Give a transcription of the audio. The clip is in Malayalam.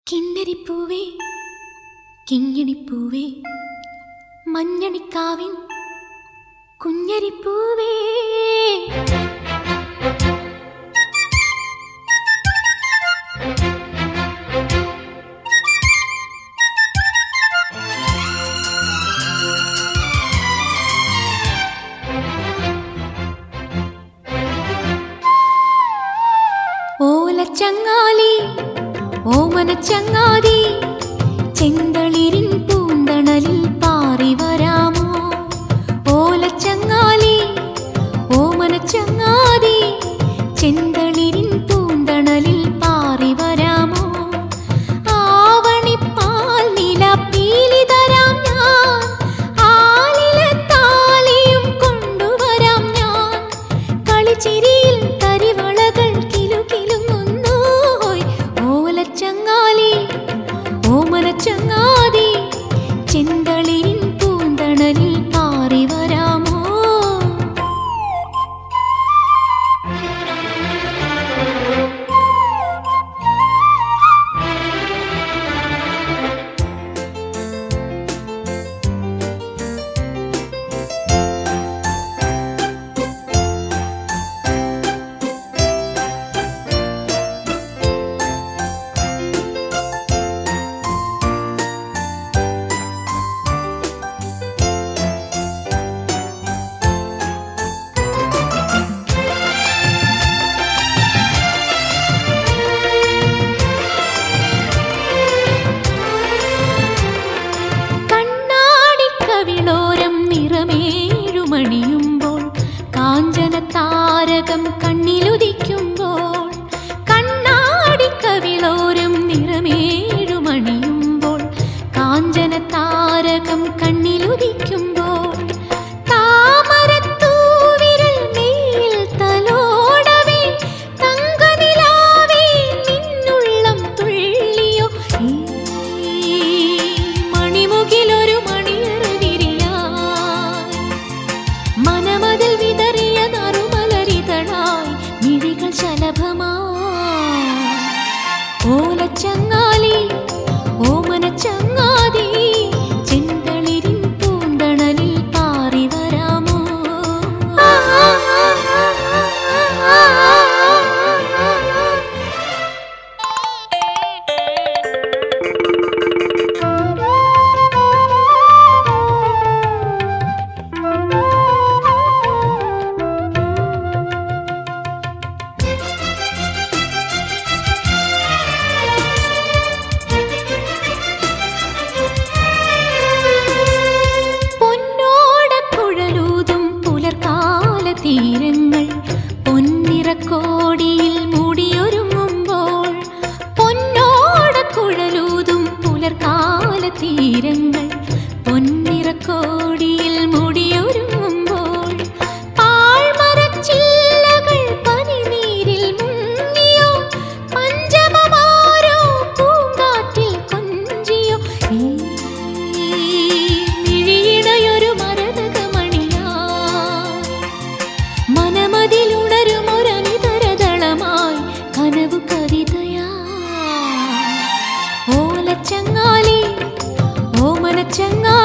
കിന്നരിപ്പൂവേ കിങ്ങിണിപ്പൂവേ മഞ്ഞണിക്കാവിൻ കുഞ്ഞരിപ്പൂവേ ഓലച്ചങ്ങാലി ഓമനച്ചങ്ങാതി ചെന്തളിരിൻ പൂന്തണലിൽ പാറി വരാമോ ഓലച്ചങ്ങാലി ഓമനച്ചങ്ങാതി ചെന്തളിരിൻ പൂന്തണലിൽ പാറി വരാമോ ആവണിപ്പാൽ നിലപ്പീലി തരാം ഞാൻ ആലിലത്താലിയും കൊണ്ടുവരാം ഞാൻ കളിച്ചിരിയിൽ കരിവളകൾ കിലുകിലുങ്ങുന്നു ഹോയ്. ഓലച്ചങ്ങാലി ഓമനച്ചങ്ങാതി ചെന്തളിരിൻ പൂന്തണലിൽ പാറി വരാമോ കണ്ണാടിക്കവിളോരം നിറമേഴുമണിയുമ്പോൾ കാഞ്ചന താരകം കണ്ണിലുദിക്കുമ്പോൾ കണ്ണാടിക്കവിളോരം നിറമേഴുമണിയുമ്പോൾ കാഞ്ചന താരകം കണ്ണിലുദിക്കുമ്പോൾ താമരത്തൂവിരൽ മേൽ തലോടവേ തങ്കനിലാവേ നിന്നുള്ളം തുള്ളിയോ ഈ മണിമുകിലൊരു മണിയറുവിരിയായി മനമതിൽ വിതറിയ നറുമലരിതളായി മിഴികൾ ശലഭമായി ഓലച്ചങ്ങാലി ഓമനച്ചങ്ങാതി ചെന്തളിരിൻ പൂന്തണലിൽ പാറി വരാമോ ആ, ആ, ആ, ആ, ആ, ആ, ആ. പൊന്നോടക്കുഴലൂതും പുലർക്കാല തീരങ്ങൾ പൊന്നിറക്കോടിയിൽ മൂടിയൊരുങ്ങുമ്പോൾ പൊന്നോടക്കുഴലൂതും പുലർക്കാല തീരങ്ങൾ പൊന്നിറക്കോടിയിൽ മൂടിയൊരുങ്ങുമ്പോൾ പാഴ്മരച്ചില്ലകൾ പനിനീരിൽ മുങ്ങിയോ പഞ്ചമമാരോ പൂങ്കാറ്റിൽ കൊഞ്ചിയോ ഈ മിഴിയിടയൊരു മരതകമണിയായി മനമതിലുണരുമൊരനിതരതളമായി കനവു കവിതയായി ഓലച്ചങ്ങാലി ഓമനച്ചങ്ങാതി